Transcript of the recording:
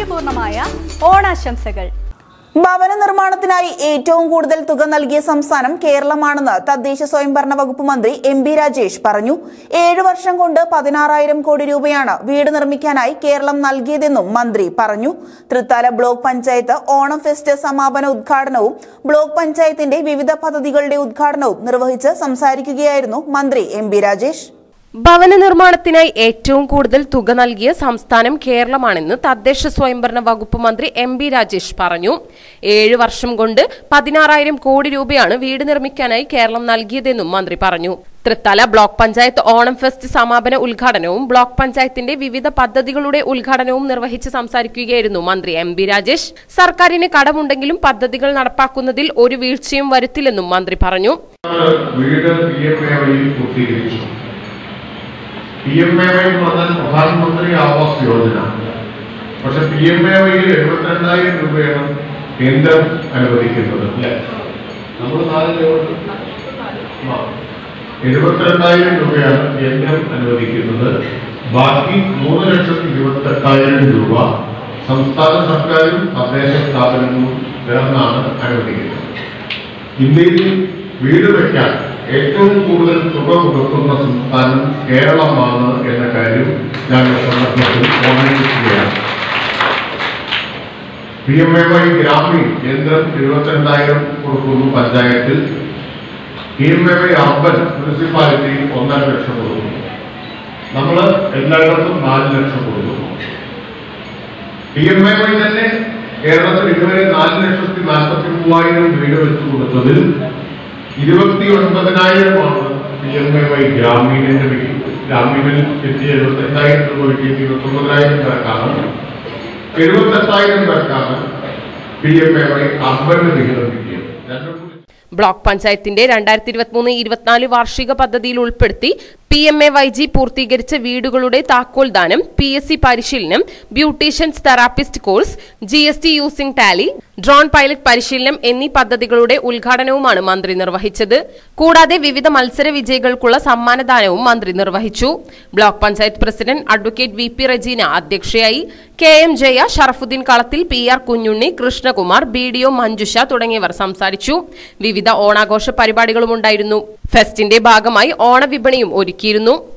ഭാഗ്യപൂർണമായ ഓണാശംസകൾ ഭവന നിർമ്മാണത്തിനായി ഏറ്റവും കൂടുതൽ തുക നൽകിയ സംസ്ഥാനം കേരളമാണെന്ന് തദ്ദേശ സ്വയംഭരണ വകുപ്പ് മന്ത്രി എം ബി രാജേഷ് പറഞ്ഞു ഏഴു വർഷം കൊണ്ട് പതിനാറായിരം കോടി രൂപയാണ് വീട് നിർമ്മിക്കാനായി കേരളം നൽകിയതെന്നും മന്ത്രി പറഞ്ഞു തൃത്താല ബ്ലോക്ക് പഞ്ചായത്ത് ഓണം ഫെസ്റ്റ് സമാപന ഉദ്ഘാടനവും ബ്ലോക്ക് പഞ്ചായത്തിന്റെ വിവിധ പദ്ധതികളുടെ ഉദ്ഘാടനവും നിർവഹിച്ച് സംസാരിക്കുകയായിരുന്നു മന്ത്രി എം ബി രാജേഷ് ഭവന നിർമ്മാണത്തിനായി ഏറ്റവും കൂടുതൽ തുക നൽകിയ സംസ്ഥാനം കേരളമാണെന്ന് തദ്ദേശ സ്വയംഭരണ വകുപ്പ് മന്ത്രി എം ബി രാജേഷ് പറഞ്ഞു ഏഴ് വർഷം കൊണ്ട് പതിനാറായിരം കോടി രൂപയാണ് വീട് നിർമ്മിക്കാനായി കേരളം നൽകിയതെന്നും മന്ത്രി പറഞ്ഞു തൃത്തല ബ്ലോക്ക് പഞ്ചായത്ത് ഓണം ഫെസ്റ്റ് സമാപന ഉദ്ഘാടനവും ബ്ലോക്ക് പഞ്ചായത്തിന്റെ വിവിധ പദ്ധതികളുടെ ഉദ്ഘാടനവും നിർവഹിച്ച് സംസാരിക്കുകയായിരുന്നു മന്ത്രി എം ബി രാജേഷ് സർക്കാരിന് കടമുണ്ടെങ്കിലും പദ്ധതികൾ നടപ്പാക്കുന്നതിൽ ഒരു വീഴ്ചയും വരുത്തില്ലെന്നും മന്ത്രി പറഞ്ഞു വീട് പി എം എ വഴി പൂർത്തീകരിച്ചു പി എം എ വൈ എന്ന് പറഞ്ഞാൽ പ്രധാനമന്ത്രി ആവാസ് യോജന പക്ഷെ പി എം എ വൈയിൽ എഴുപത്തിരണ്ടായിരം രൂപയാണ് കേന്ദ്രം അനുവദിക്കുന്നത് അല്ലെ നമ്മൾ നാല് രൂപ എഴുപത്തിരണ്ടായിരം രൂപയാണ് കേന്ദ്രം അനുവദിക്കുന്നത് ബാക്കി മൂന്ന് ലക്ഷത്തി ഇരുപത്തെട്ടായിരം രൂപ സംസ്ഥാന സർക്കാരും തദ്ദേശ സ്ഥാപനങ്ങളും ചേർന്നാണ് അനുവദിക്കുന്നത് ഇന്ത്യയിൽ വീട് വയ്ക്കാൻ ഏറ്റവും കൂടുതൽ തുക കൊടുക്കുന്ന സംസ്ഥാനം കേരളമാണ് എന്ന കാര്യം ഞാൻ ഈ സന്ദർഭത്തിൽ ഓർമ്മിപ്പിക്കുകയാണ് P M A Y Gramin കേന്ദ്രം എഴുപത്തിരണ്ടായിരം കൊടുക്കുന്നു പഞ്ചായത്തിൽ P M A Y urban municipality ഒന്നര ലക്ഷം കൊടുക്കുന്നു നമ്മൾ എല്ലായിടത്തും നാല് ലക്ഷം കൊടുക്കുന്നു പി എം എ വൈ തന്നെ കേരളത്തിൽ ഇതുവരെ നാല് ലക്ഷത്തി നാൽപ്പത്തി മൂവായിരം വീട് വെച്ചു കൊടുത്തതിൽ ഇരുപത്തി ഒൻപതിനായിരമാണ് പി എം എ വൈ ഗ്രാമീണിന്റെ വീട് ഗ്രാമീണിൽ എത്തിയ എഴുപത്തെട്ടായിരം രൂപ കിട്ടിയ ഇരുപത്തി ഒമ്പതിനായിരം പേർക്കാണ് എഴുപത്തെട്ടായിരം പേർക്കാണ് പി എം എ വൈ അർബന് വിഹിതം കിട്ടിയത് രണ്ടും കൂടി ബ്ലോക്ക് പഞ്ചായത്തിന്റെ രണ്ടായിരത്തി ഇരുപത്തിമൂന്ന് ഇരുപത്തിനാല് വാർഷിക പദ്ധതിയിൽ ഉൾപ്പെടുത്തി P M A Y G പൂർത്തീകരിച്ച വീടുകളുടെ താക്കോൽ ദാനം പി എസ് സി പരിശീലനം beauticians therapist course G S T using Tally drone pilot പരിശീലനം എന്നീ പദ്ധതികളുടെ ഉദ്ഘാടനവുമാണ് മന്ത്രി നിർവഹിച്ചത് കൂടാതെ വിവിധ മത്സര വിജയികൾക്കുള്ള സമ്മാനദാനവും മന്ത്രി നിർവഹിച്ചു block panchayat president advocate V P Rajeena അധ്യക്ഷയായി K M Jaya Sharafuddin Kalathil P R Kunhunni Krishnakumar B D O Manjusha തുടങ്ങിയവർ സംസാരിച്ചു വിവിധ ഓണാഘോഷ പരിപാടികളുമുണ്ടായിരുന്നു ഫെസ്റ്റിന്റെ ഭാഗമായി ഓണവിപണിയും ഒരുക്കിയിരുന്നു